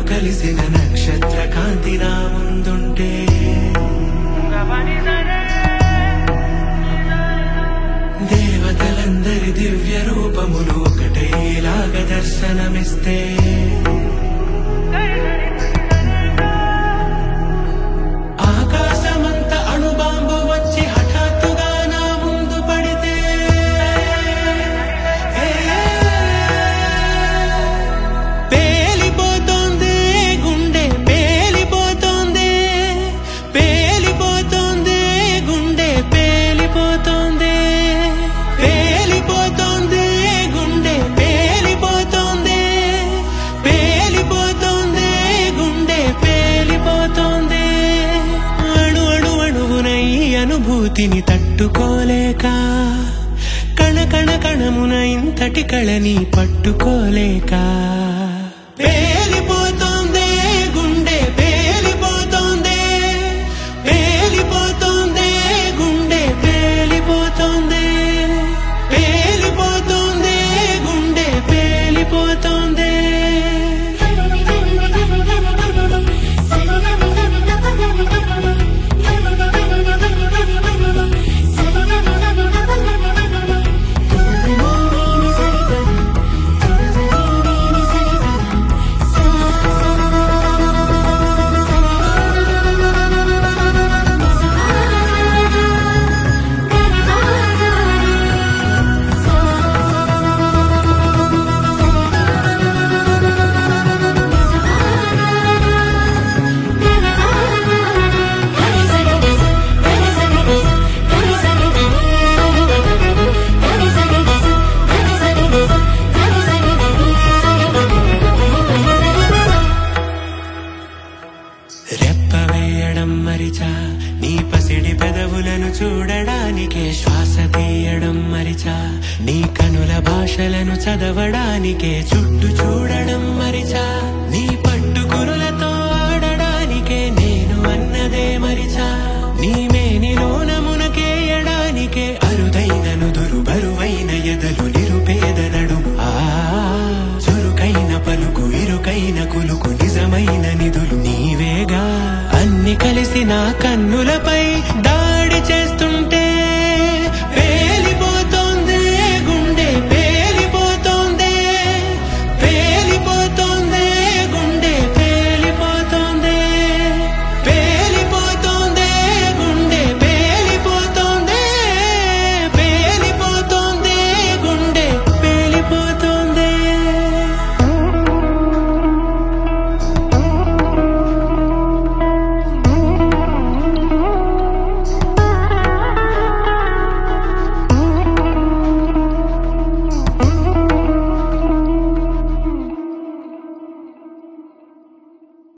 కలిసిన నక్షత్ర కాంతి నా ముందుంటే దేవతలందరి దివ్య రూపములు ఒకటేలాగ దర్శనమిస్తే ఆకాశమంత అణుబాంబు వచ్చి హఠాత్తుగా నా ముందు పడితే పేలిపోతోంది గుండె పేలిపోతోంది పేలిపోతోంది గుండె పేలిపోతోంది పేలిపోతోంది గుండె పేలిపోతోంది పేలిపోతోంది గుండె పేలిపోతోంది అణు అణు అణువున ఈ అనుభూతిని తట్టుకోలేక కణ కణ కణమున ఇంతటి కళని పట్టుకోలేక పేలిపోతోంది గుండె పేలిపోతోంది పేలిపోతోంది గుండె పేలిపోతోంది పేలిపోతోంది గుండె పేలిపోతోంది రెప్ప వేయడం మరిచా నీ పసిడి పెదవులను చూడడానికే శ్వాస తీయడం మరిచా నీ కనుల భాషలను చదవడానికే చుట్టూ చూడడం మరిచా నీ పట్టు కురులతో ఆడడానికే నేను అన్నదే మరిచా నీ మేనిలోన మునకేయడానికే అరుదైన నుదురు బరువైన ఎదలు నిరుపేద నడుము ఆ చురుకైన పలుకు ఇరుకైన కులుకు నిజమైన నిధులు నీవేగా అన్ని కలిసి నా కన్నులపై